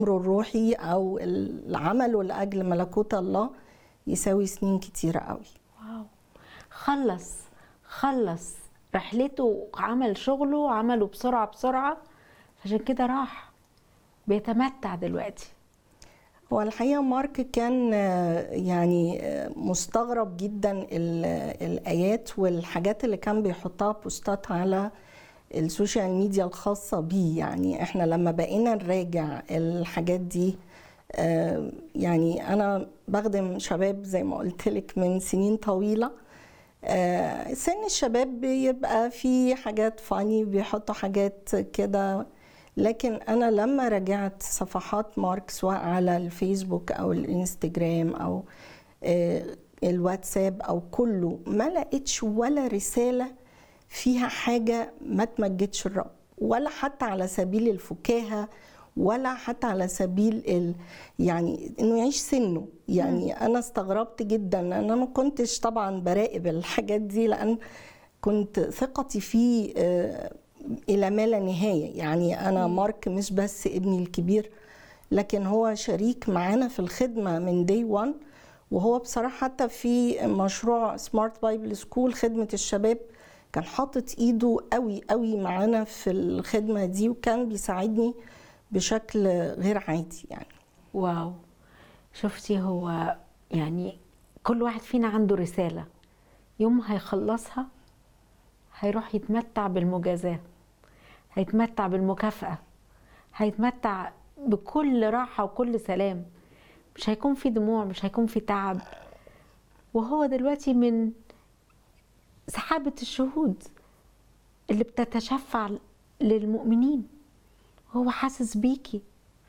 الروحي او العمل لاجل ملكوت الله يساوي سنين كتيره قوي واو خلص خلص رحلته عمل شغله عمله بسرعة بسرعة عشان كده راح بيتمتع دلوقتي هو الحقيقه مارك كان آه، يعني آه، مستغرب جدا ال- الايات والحاجات اللي كان بيحطها بوستات على السوشيال ميديا الخاصه بيه يعني احنا لما بقينا نراجع الحاجات دي آه، يعني انا بخدم شباب زي ما قلت لك من سنين طويله آه، سن الشباب بيبقى في حاجات فاني بيحطوا حاجات كده لكن انا لما رجعت صفحات مارك سواء على الفيسبوك او الانستجرام او آه، الواتساب او كله ما لقيتش ولا رساله فيها حاجه ما تمجدش الرب ولا حتى على سبيل الفكاهه ولا حتى على سبيل ال... يعني انه يعيش سنه يعني انا استغربت جدا انا ما كنتش طبعا براقب الحاجات دي لان كنت ثقتي فيه آه، الى ما لا نهايه يعني انا مارك مش بس ابني الكبير لكن هو شريك معانا في الخدمه من دي 1 وهو بصراحه حتى في مشروع سمارت بايبل سكول خدمه الشباب كان حاطط ايده قوي قوي معانا في الخدمه دي وكان بيساعدني بشكل غير عادي يعني واو شفتي هو يعني كل واحد فينا عنده رسالة يوم ما هيخلصها هيروح يتمتع بالمجازاة هيتمتع بالمكافأة هيتمتع بكل راحة وكل سلام مش هيكون في دموع مش هيكون في تعب وهو دلوقتي من سحابة الشهود اللي بتتشفع للمؤمنين هو حاسس بيكي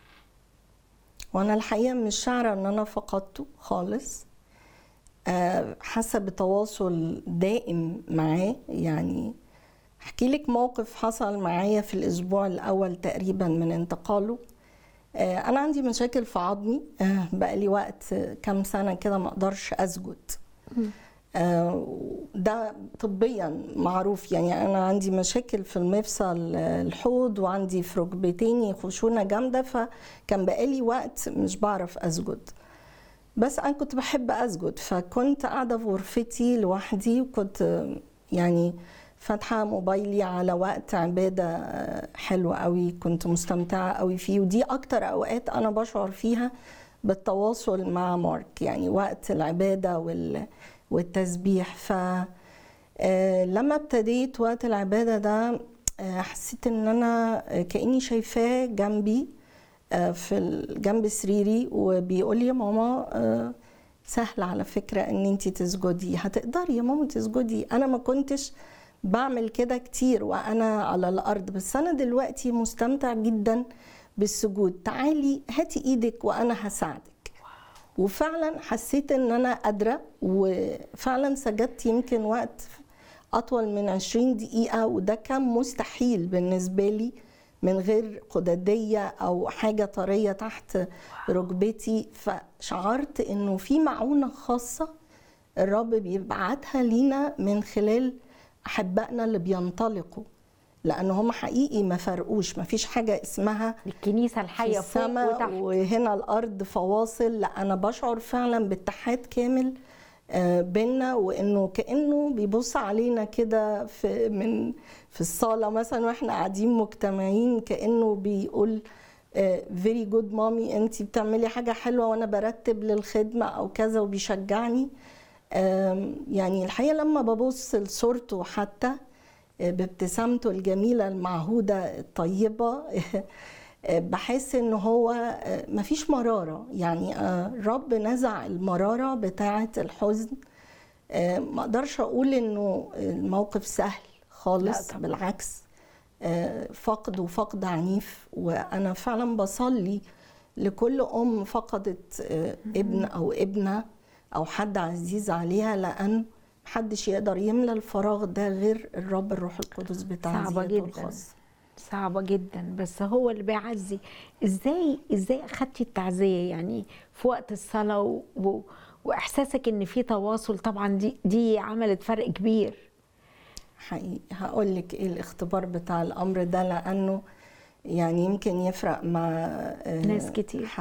وانا الحقيقه مش شعره ان انا فقدته خالص آه، حاسه بتواصل دائم معاه يعني احكي لك موقف حصل معايا في الاسبوع الاول تقريبا من انتقاله آه، انا عندي مشاكل في عظمي آه، بقالي وقت آه، كام سنه كده ما اقدرش اسجد آه، ده طبيا معروف يعني انا عندي مشاكل في المفصل آه، الحوض وعندي في ركبتيني خشونه جامده فكان بقالي وقت مش بعرف اسجد بس انا كنت بحب اسجد فكنت قاعده في غرفتي لوحدي وكنت آه، يعني فاتحه موبايلي على وقت عباده آه، حلو قوي كنت مستمتعه قوي فيه ودي اكتر اوقات انا بشعر فيها بالتواصل مع مارك يعني وقت العباده وال والتسبيح ف آه، لما ابتديت وقت العباده ده آه، حسيت ان انا آه، كاني شايفاه جنبي آه، في ال- جنب سريري وبيقول لي يا ماما آه، سهل على فكره ان انت تسجدي هتقدري يا ماما تسجدي انا ما كنتش بعمل كده كتير وانا على الارض بس انا دلوقتي مستمتع جدا بالسجود تعالي هاتي ايدك وانا هساعدك وفعلا حسيت ان انا قادره وفعلا سجدت يمكن وقت اطول من 20 دقيقه وده كان مستحيل بالنسبه لي من غير قدديه او حاجه طريه تحت ركبتي فشعرت انه في معونه خاصه الرب بيبعتها لينا من خلال احبائنا اللي بينطلقوا لان هم حقيقي ما فرقوش ما فيش حاجه اسمها الكنيسة في الحية فوق السماء وتحت وهنا الارض فواصل لا انا بشعر فعلا باتحاد كامل آه، بينا وانه كانه بيبص علينا كده في من في الصاله مثلا واحنا قاعدين مجتمعين كانه بيقول فيري جود مامي انت بتعملي حاجه حلوه وانا برتب للخدمه او كذا وبيشجعني آم، يعني الحقيقه لما ببص لصورته حتى آه، بابتسامته الجميله المعهوده الطيبه بحس ان هو آه، مفيش مراره يعني آه، الرب نزع المراره بتاعه الحزن آه، ما اقدرش اقول انه الموقف سهل خالص لا طبعاً. بالعكس آه، فقد وفقد عنيف وانا فعلا بصلي لكل ام فقدت آه، ابن او ابنه او حد عزيز عليها لان محدش يقدر يملى الفراغ ده غير الرب الروح القدس بتاع صعبة ذاته جدا الخاص صعبة جدا بس هو اللي بيعزي ازاي ازاي اخدتي التعزية يعني في وقت الصلاة و... و... واحساسك ان في تواصل طبعا دي دي عملت فرق كبير حقيقي هقول لك ايه الاختبار بتاع الامر ده لانه يعني يمكن يفرق مع آه، ناس كتير.